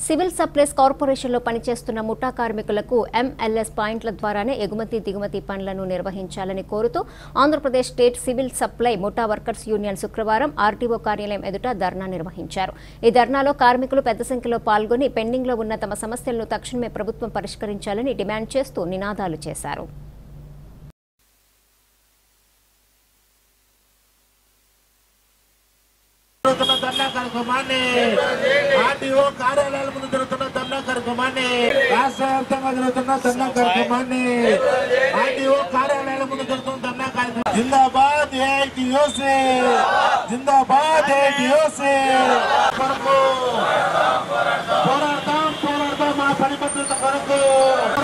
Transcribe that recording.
civil supplies కార్పొరేషన్లో పనిచేస్తున్న ముఠా కార్మికులకు ఎంఎల్ఎస్ పాయింట్ల ద్వారానే ఎగుమతి దిగుమతి పనులను నిర్వహించాలని కోరుతూ ఆంధ్రప్రదేశ్ స్టేట్ సివిల్ సప్లై ముఠా వర్కర్స్ యూనియన్ శుక్రవారం ఆర్టీఓ కార్యాలయం ఎదుట ధర్నా నిర్వహించారు ఈ ధర్నాలో కార్మికులు పెద్ద సంఖ్యలో పాల్గొని పెండింగ్లో ఉన్న తమ సమస్యలను తక్షణమే ప్రభుత్వం పరిష్కరించాలని డిమాండ్ చేస్తూ నినాదాలు చేశారు జరుగుతున్న ధర్నా కార్యక్రమాన్ని ఆర్టీఓ కార్యాలయాల ముందు జరుగుతున్న ధర్నా కార్యక్రమాన్ని రాష్ట్ర వ్యాప్తంగా జరుగుతున్న ధర్నా కార్యక్రమాన్ని ఆర్టీఓ కార్యాలయాల ముందు జరుగుతున్న ధర్నా కార్యక్రమం జిందాబాద్ ఏఐటిఓసి జిందాబాద్ ఏఐటిఓసి కొరకు పోరాడతాం పోరాడతాం మా పని భద్రత కొరకు